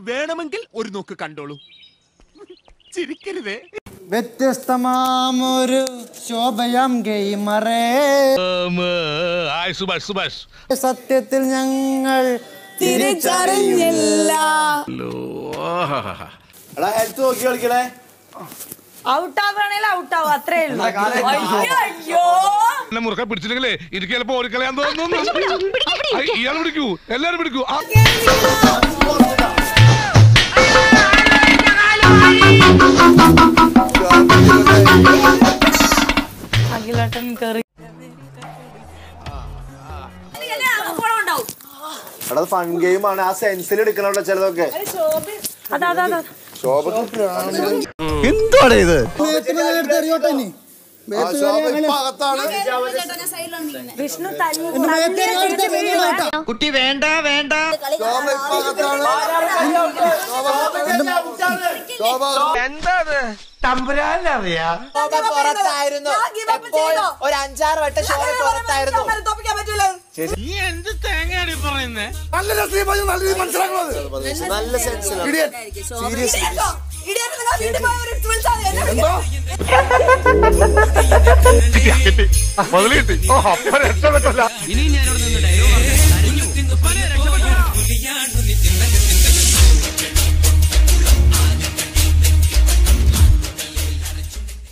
വേണമെങ്കിൽ ഒരു നോക്ക് കണ്ടോളൂ ചിരിക്കരുതേ വ്യത്യസ്തമാമൊരു ശോഭയാം ഗെയിമറേ ഹായ് സുഭാഷ് സുഭാഷ് സത്യത്തിൽ ഞങ്ങൾ തിരിച്ചറിഞ്ഞില്ല എടാ ഹെൽത്ത് നോക്കി കളിക്കണേ ഔട്ടാവാണെങ്കിൽ ഔട്ടാവും അത്രേ ഉള്ളൂ അയ്യോ, അയ്യോ എന്നെ മുറുക്കെ പിടിച്ചില്ലെങ്കിലേ എനിക്ക് ചിലപ്പോ ഓടിക്കളയാൻ തോന്നുന്നു ഐ, ഇയാൾ പിടിക്കൂ എല്ലാരും പിടിക്കൂ ആ, അഖിലേട്ടൻ കയറി ഉണ്ടാവും എടാ ഫൺ ഗെയിം ആണ് ആ സെൻസിൽ എടുക്കണോട്ടോ ചിലതൊക്കെ അതാ അതാ അതാ ശോഭ എന്താണ് ഇത് എറിയോട്ടെ ഇനി വിഷ്ണു തല്ലി കുട്ടി വേണ്ട വേണ്ട പുറത്തായിരുന്നു എപ്പോൾ ഒരു അഞ്ചാറ് വട്ടം ഷോ പുറത്തായിരുന്നു നല്ല സെൻസിലാണ് മുതല് കിട്ടി ഓ അപ്പൊ രക്ഷപ്പെട്ടല്ല ഇനി ഞാനിവിടെ നിന്ന് ഡയലോഗ്